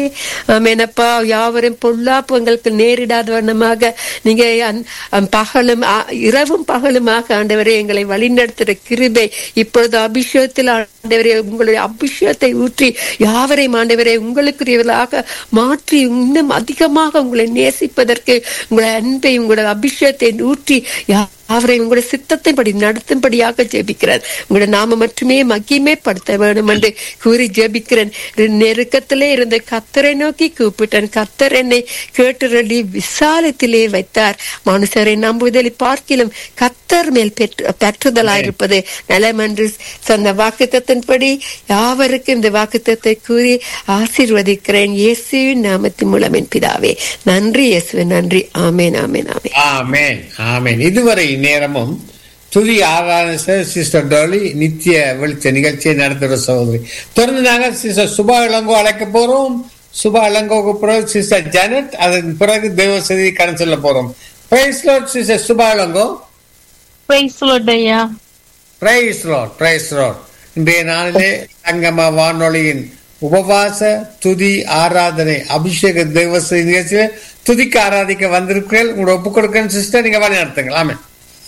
ஆமெனப்பா யாவரும் பொல்லாப்பு எங்களுக்கு நேரிடாத வண்ணமாக நீங்க அந்- அந் பகலும் ஆ, இரவும் பகலுமாக ஆண்டவரே எங்களை வழிநடத்துகிற கிருபை இப்பொழுது அபிஷேகத்தில் ஆண்டவரே உங்களுடைய அபிஷேகத்தை ஊற்றி யாவரையும் ஆண்டவரே உங்களுக்குரியவர்களாக மாற்றி இன்னும் அதிகமாக உங்களை நேசிப்பதற்கு உங்களுடைய அன்பை உங்களுடைய அபிஷேகத்தை ஊற்றி அவரை உங்களுடைய சித்தத்தின்படி நடத்தும்படியாக ஜெபிக்கிறேன் உங்களுடைய நாம மட்டுமே மகிமைப்படுத்த வேண்டும் என்று கூறி ஜெபிக்கிறேன் நெருக்கத்திலே இருந்த கத்தரை நோக்கி கூப்பிட்டேன் கத்தர் என்னை கேட்டுரளி விசாலத்திலே வைத்தார் மனுஷரை நம்புதலை பார்க்கிலும் கத்தர் மேல் பெற்று பெற்றுதலாயிருப்பது நலம் என்று சொன்ன வாக்குத்தத்தின்படி யாவருக்கும் இந்த வாக்குத்தத்தை கூறி ஆசீர்வதிக்கிறேன் இயேசுவின் நாமத்தின் மூலம் என் பிதாவே நன்றி இயேசுவே நன்றி ஆமேன் ஆமேன் ஆமேன் ஆமென் ஆமென் இதுவரை நேரமும் துதி ஆராதனை சிஸ்டர் டோலி நித்திய வெளிச்ச நிகழ்ச்சியை நடத்துகிற சகோதரி தொடர்ந்து நாங்கள் சிஸ்டர் சுபா இளங்கோ அழைக்க போறோம் சுபா இளங்கோவுக்கு பிறகு சிஸ்டர் ஜானட் அதன் பிறகு தெய்வ செய்தி கடன் சொல்ல போறோம் praise lord sister Subha Elango praise ஐயா பிரைஸ் லார்ட் பிரைஸ் லார்ட் இன்றைய நாளிலே சங்கம வானொலியின் உபவாச துதி ஆராதனை அபிஷேக தெய்வ செய்தி நிகழ்ச்சியில துதிக்க ஆராதிக்க வந்திருக்கிறீர்கள் உங்களோட ஒப்புக் கொடுக்கணும் சிஸ்டர் நீங்க வழி நடத்துங்கள் ஆமென்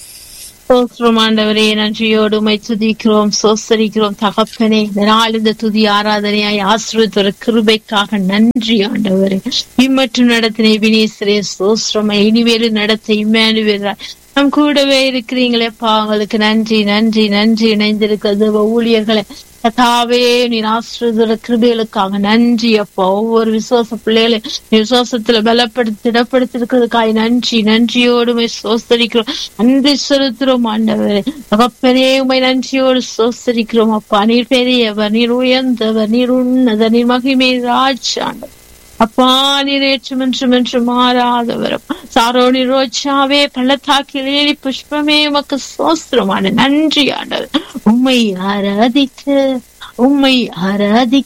சோஸ்திரம் ஆண்டவரே நன்றியோடு உமை துதிக்கிறோம் சோஸ்தரிக்கிறோம் தகப்பனே இந்த நாள் இந்த துதி ஆராதனையாய் ஆசிரியத்தோட கிருபைக்காக நன்றி ஆண்டவரே இம்மற்றும் நடத்தின வினேஸ்வரே சோஸ்திரமை இனிமேலும் நடத்த இம்மானுவேரா நம் கூடவே இருக்கிறீங்களேப்பா உங்களுக்கு நன்றி நன்றி நன்றி இணைந்திருக்கிறது ஊழியர்களை கதாவே நீ ஆசிரியர் கிருபைகளுக்காக நன்றி அப்பா ஒவ்வொரு விசுவாச பிள்ளைகளை நீ விசுவாசத்துல பலப்படுத்தி திடப்படுத்திருக்கிறதுக்காக நன்றி நன்றியோடு உமை சோஸ்தரிக்கிறோம் நன்றி செலுத்துறோம் ஆண்டவரே தகப்பனே உமை நன்றியோடு சோஸ்தரிக்கிறோம் அப்பா நீர் பெரியவர் நீர் உயர்ந்தவர் நீர் உன்னத நீர் மகிமை ராஜாண்டவர் அப்பா நீர் ஏற்றும் என்றும் என்று மாறாதவரும் சாரோனி ரோஜாவே பள்ளத்தாக்கிலே புஷ்பமே உமக்கு சோஸ்திரமான நன்றி ஆண்டவர் உம்மை ஆராதிக்க உம்மை ஆராதிக்க